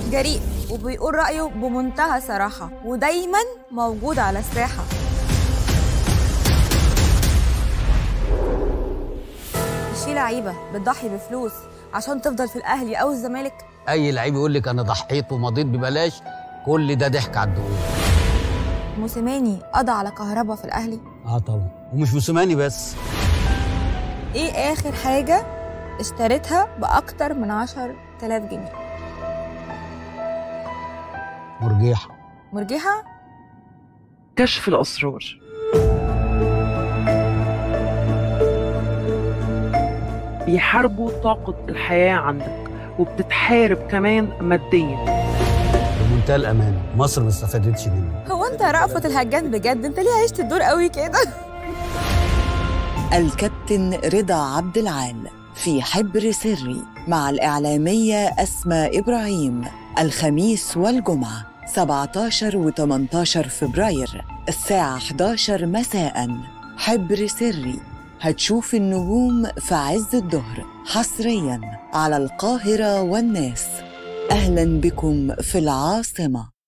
جريء وبيقول رأيه بمنتهى صراحة ودايما موجود على الساحة مش في لعيبة بتضحي بفلوس عشان تفضل في الأهلي أو الزمالك اي لعيب يقول لك انا ضحيت ومضيت ببلاش كل ده ضحك على الدهون موسيماني قضى على كهربا في الأهلي اه طبعا ومش موسيماني بس إيه آخر حاجة اشتريتها بأكتر من عشر تلاف جنيه مرجيحه مرجحة كشف الأسرار بيحاربوا طاقة الحياة عندك وبتتحارب كمان ماديا بمنتهى الامانه مصر ما استفادتش منه هو أنت رأفت الهجان بجد أنت ليه عشت الدور قوي كده الكابتن رضا عبد العال في حبر سري مع الإعلامية أسماء إبراهيم الخميس والجمعة 17 و 18 فبراير الساعة 11 مساء حبر سري هتشوف النجوم في عز الظهر حصريا على القاهرة والناس أهلا بكم في العاصمة